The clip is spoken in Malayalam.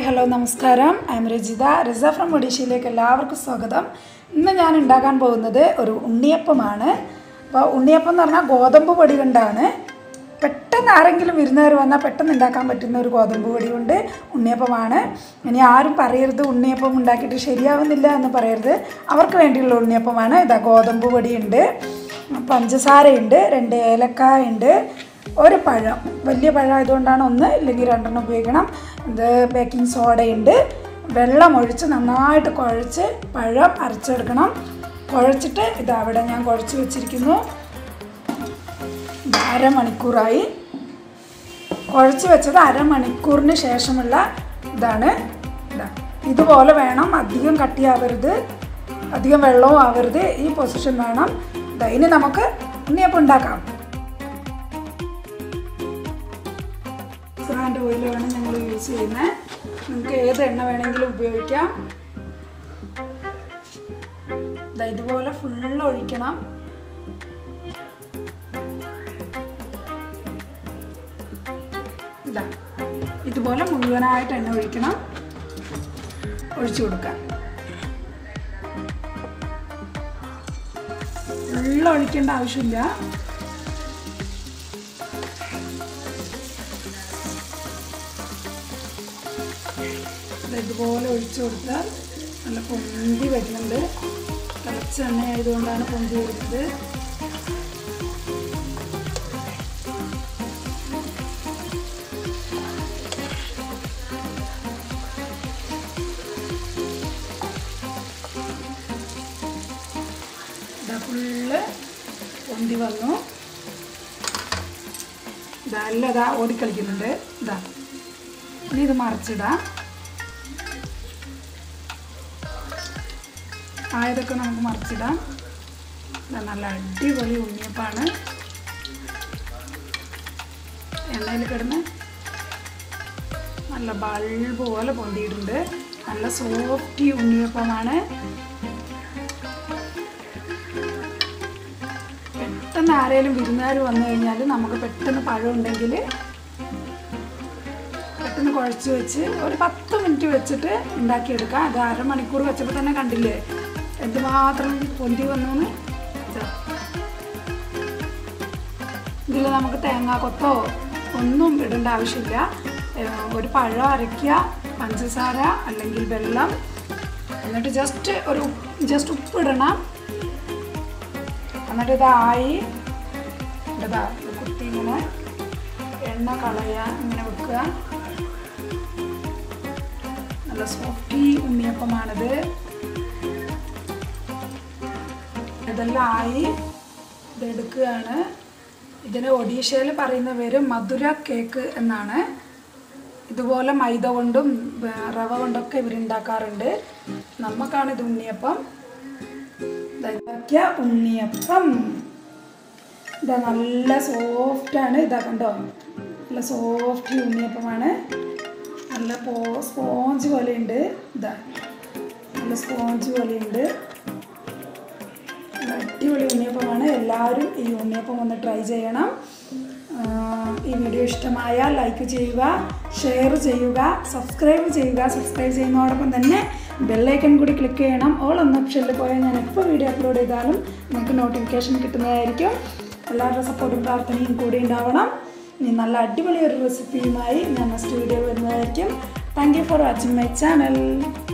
ഹായ് ഹലോ നമസ്കാരം I am Rajitha Riza from ഒഡീഷയിലേക്ക് എല്ലാവർക്കും സ്വാഗതം ഇന്ന് ഞാൻ ഉണ്ടാക്കാൻ പോകുന്നത് ഒരു ഉണ്ണിയപ്പമാണ് അപ്പോൾ ഉണ്ണിയപ്പം എന്ന് പറഞ്ഞാൽ ഗോതമ്പ് പൊടി കൊണ്ടാണ് പെട്ടെന്ന് ആരെങ്കിലും വിരുന്നുകാർ വന്നാൽ പെട്ടെന്ന് ഉണ്ടാക്കാൻ പറ്റുന്ന ഒരു ഗോതമ്പ് പൊടി കൊണ്ട് ഉണ്ണിയപ്പമാണ് ഇനി ആരും പറയരുത് ഉണ്ണിയപ്പം ഉണ്ടാക്കിയിട്ട് ശരിയാവുന്നില്ല എന്ന് പറയരുത് അവർക്ക് വേണ്ടിയുള്ള ഉണ്ണിയപ്പമാണ് ഇതാ ഗോതമ്പ് പൊടിയുണ്ട് പഞ്ചസാരയുണ്ട് രണ്ട് ഏലക്കായ ഉണ്ട് ഒരു പഴം വലിയ പഴം ആയതുകൊണ്ടാണ് ഒന്ന് ഇല്ലെങ്കിൽ രണ്ടെണ്ണം ഉപയോഗിക്കണം ഇത് ബേക്കിംഗ് സോഡയുണ്ട് വെള്ളം ഒഴിച്ച് നന്നായിട്ട് കുഴച്ച് പഴം അരച്ചെടുക്കണം കുഴച്ചിട്ട് ഇത് അവിടെ ഞാൻ കുഴച്ച് വെച്ചിരിക്കുന്നു ഇത് അരമണിക്കൂറായി കുഴച്ച് വെച്ചത് അരമണിക്കൂറിന് ശേഷമുള്ള ഇതാണ് ഇതാ ഇതുപോലെ വേണം അധികം കട്ടിയാവരുത് അധികം വെള്ളവും ആവരുത് ഈ പൊസിഷൻ വേണം ഇതാ ഇനി നമുക്ക് ഉണ്ണിയപ്പം ഉണ്ടാക്കാം സാൻഡ് ഓയിലാണ് ഞങ്ങൾ യൂസ് ചെയ്യുന്നത് നിങ്ങൾക്ക് ഏത് എണ്ണ വേണമെങ്കിലും ഉപയോഗിക്കാം ദാ ഇതുപോലെ ഫുള്ള് ഒഴിക്കണം ഇതാ ഇതുപോലെ മുഴുവനായിട്ട് എണ്ണ ഒഴിക്കണം ഒഴിച്ചു കൊടുക്കാം ഫുള്ള് ഒഴിക്കേണ്ട ആവശ്യമില്ല ഇത് ഇതുപോലെ ഒഴിച്ചു കൊടുത്താൽ നല്ല പൊന്തി വരുന്നുണ്ട് തിളച്ച എണ്ണ ആയതുകൊണ്ടാണ് പൊന്തി വരുന്നത് ഇതാ ഫുള്ള് പൊന്തി വന്നു ഇതാ എല്ലാം ഇതാ ഓടിക്കളിക്കുന്നുണ്ട് ഇതാ ഇനി ഇത് മറിച്ചിടാം ആയതൊക്കെ നമുക്ക് മറിച്ചിടാം ഇത് നല്ല അടിപൊളി ഉണ്ണിയപ്പാണ് എണ്ണയിൽ കിടന്ന് നല്ല ബൾബ് പോലെ പൊന്തിയിട്ടുണ്ട് നല്ല സോഫ്റ്റി ഉണ്ണിയപ്പമാണ് പെട്ടെന്ന് ആരെങ്കിലും വിരുന്നുകാർ വന്നു കഴിഞ്ഞാൽ നമുക്ക് പെട്ടെന്ന് പഴം ഉണ്ടെങ്കിൽ പെട്ടെന്ന് കുഴച്ച് വെച്ച് ഒരു പത്ത് മിനിറ്റ് വെച്ചിട്ട് ഉണ്ടാക്കിയെടുക്കാം അത് അരമണിക്കൂർ വെച്ചപ്പോൾ തന്നെ കണ്ടില്ലേ എന്തുമാത്രം പൊന്തി വന്നു ഇതിൽ നമുക്ക് തേങ്ങാ കൊത്തോ ഒന്നും ഇടേണ്ട ആവശ്യമില്ല ഏഹ് ഒരു പഴം അരയ്ക്കുക പഞ്ചസാര അല്ലെങ്കിൽ വെള്ളം എന്നിട്ട് ജസ്റ്റ് ഒരു ജസ്റ്റ് ഉപ്പ് ഇടണം എന്നിട്ട് ഇതായി ഇതാ കുത്തി ഇങ്ങനെ എണ്ണ കളയുക ഇങ്ങനെ വെക്കുക നല്ല സോഫ്റ്റി ഉണ്ണിയപ്പമാണിത് ഇതെല്ലാം ആയി ഇതെടുക്കുകയാണ് ഇതിന് ഒഡീഷയിൽ പറയുന്ന പേര് മധുര കേക്ക് എന്നാണ് ഇതുപോലെ മൈദ കൊണ്ടും ബ- റവ കൊണ്ടൊക്കെ ഇവരുണ്ടാക്കാറുണ്ട് നമുക്കാണ് ഇത് ഉണ്ണിയപ്പം ഇതാക്കിയ ഉണ്ണിയപ്പം ഇതാ നല്ല സോഫ്റ്റാണ് ഇതാ കണ്ടോ നല്ല സോഫ്റ്റ് ഉണ്ണിയപ്പമാണ് നല്ല പോ സ്പോഞ്ച് പോലെയുണ്ട് ഇതാ നല്ല സ്പോഞ്ച് പോലെയുണ്ട് നല്ല അടിപൊളി ഉണ്ണിയപ്പമാണ് എല്ലാവരും ഈ ഉണ്ണിയപ്പം ഒന്ന് ട്രൈ ചെയ്യണം ആ, ഈ വീഡിയോ ഇഷ്ടമായാൽ ലൈക്ക് ചെയ്യുക ഷെയർ ചെയ്യുക സബ്സ്ക്രൈബ് ചെയ്യുക സബ്സ്ക്രൈബ് ചെയ്യുന്നതോടൊപ്പം തന്നെ ബെല്ലൈക്കൺ കൂടി ക്ലിക്ക് ചെയ്യണം ഓൾ എന്ന ഓപ്ഷനിൽ പോയാൽ ഞാൻ എപ്പോൾ വീഡിയോ അപ്ലോഡ് ചെയ്താലും നിങ്ങൾക്ക് നോട്ടിഫിക്കേഷൻ കിട്ടുന്നതായിരിക്കും എല്ലാവരുടെ സപ്പോർട്ടും പ്രാർത്ഥനയും കൂടി ഉണ്ടാവണം ഇനി നല്ല അടിപൊളി ഒരു റെസിപ്പിയുമായി ഞാൻ നെക്സ്റ്റ് വീഡിയോ വരുന്നതായിരിക്കും thank you for watching my channel